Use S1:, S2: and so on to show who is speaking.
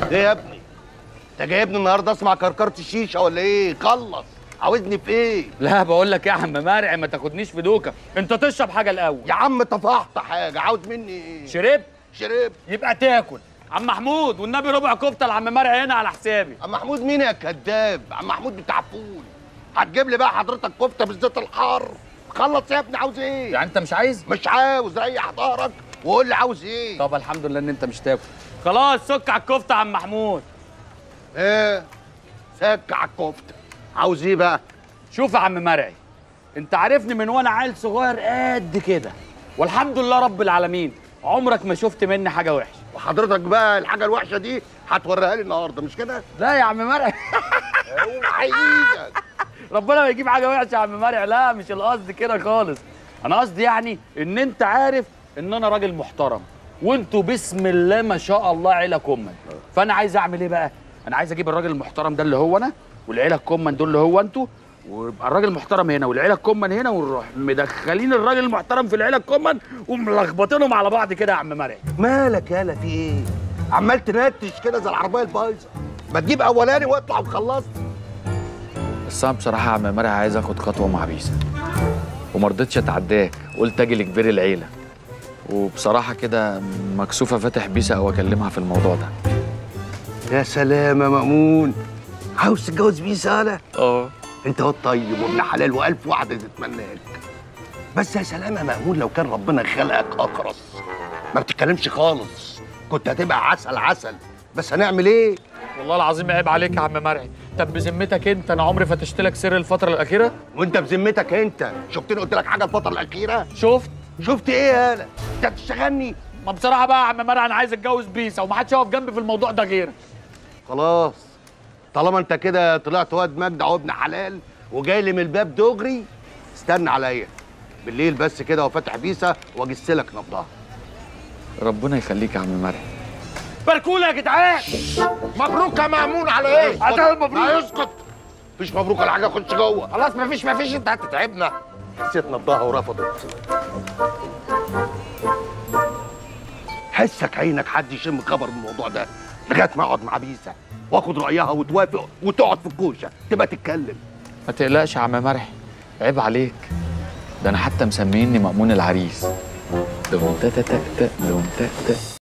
S1: ايه يا ابني انت جايبني النهارده اسمع كركره الشيشه ولا ايه خلص عاوزني في ايه
S2: لا بقول لك يا عم مرعي ما تاخدنيش في دوكه انت تشرب حاجه الاول
S1: يا عم طفحت حاجه عاوز مني ايه
S2: شربت
S1: شرب
S2: يبقى تاكل عم محمود والنبي ربع كفته لعم مرعي هنا على حسابي
S1: عم محمود مين يا كذاب عم محمود بتاع فول هتجيب لي بقى حضرتك كفته بالزيت الحار خلص يا ابني عاوز ايه
S2: يعني انت مش عايز
S1: مش عاوز ريح ظهرك وقول لي عاوز ايه
S2: طب الحمد لله ان انت مش تاكل خلاص سك على الكفته يا عم محمود
S1: ايه سك على الكفته عاوز ايه بقى
S2: شوف يا عم مرعي انت عارفني من وانا عيل صغير قد كده والحمد لله رب العالمين عمرك ما شفت مني حاجه وحشه
S1: وحضرتك بقى الحاجه الوحشه دي هتوريها لي النهارده مش كده
S2: لا يا عم مرعي
S1: اوعى ايدك
S2: ربنا ما يجيب حاجه وحشه يا عم مرعي لا مش القصد كده خالص انا قصدي يعني ان انت عارف ان انا راجل محترم وانتوا بسم الله ما شاء الله عيله كمن فانا عايز اعمل ايه بقى انا عايز اجيب الراجل المحترم ده اللي هو انا والعيله الكمن دول اللي هو انتوا ويبقى الراجل المحترم هنا والعيله الكمن هنا ونروح مدخلين الراجل المحترم في العيله الكمن وملخبطينهم على بعض كده يا عم مرعي
S1: مالك يالا في ايه عمال تنتش كده زي العربيه البايظه ما تجيب اولاني واطلع وخلصت
S3: بس انا بصراحه يا عم مرعي عايز اخد خطوه مع بيسا وما رضيتش اتعداك قلت اجي لكبير العيله وبصراحه كده مكسوفه فاتح بيسا او اكلمها في الموضوع ده
S1: يا سلام يا مأمون عاوز تتجوز بيه سهله
S3: اه
S1: انت هو الطيب وابن حلال والف واحده تتمناك بس يا سلام يا مأمون لو كان ربنا خلقك اقرص ما بتتكلمش خالص كنت هتبقى عسل عسل بس هنعمل ايه
S2: والله العظيم عيب عليك يا عم مرعي طب بذمتك انت انا عمري فتشت لك سر الفتره الاخيره
S1: وانت بذمتك انت شفتني قلت لك حاجه الفتره الاخيره
S2: شفت
S1: شفت ايه يالا انت بتشتغلني
S2: ما بصراحه بقى يا عم مرعي انا عايز اتجوز بيسا ومحدش يقف جنبي في الموضوع ده غيرك
S1: خلاص طالما انت كده طلعت واد مجدع وابن حلال وجاي لي من الباب دغري استنى عليا بالليل بس كده وفاتح بيسه واجس لك نبضها
S3: ربنا يخليك يا عم مرعي
S2: باركوله يا جدعان
S1: مبروك يا مأمون على ايه؟
S2: عدال مبروك.
S1: لا يسكت مفيش مبروك على حاجه خش جوه خلاص مفيش مفيش انت هتتعبنا نسيت نبضها ورفضت حسك عينك حد يشم خبر من الموضوع ده لغايه ما اقعد مع بيسه واخد رايها وتوافق وتقعد في الكوشه تبقى تتكلم
S3: ما تقلقش يا عم مرعي عيب عليك ده انا حتى مسميني مأمون العريس دون تاتا تاتا دون تاتا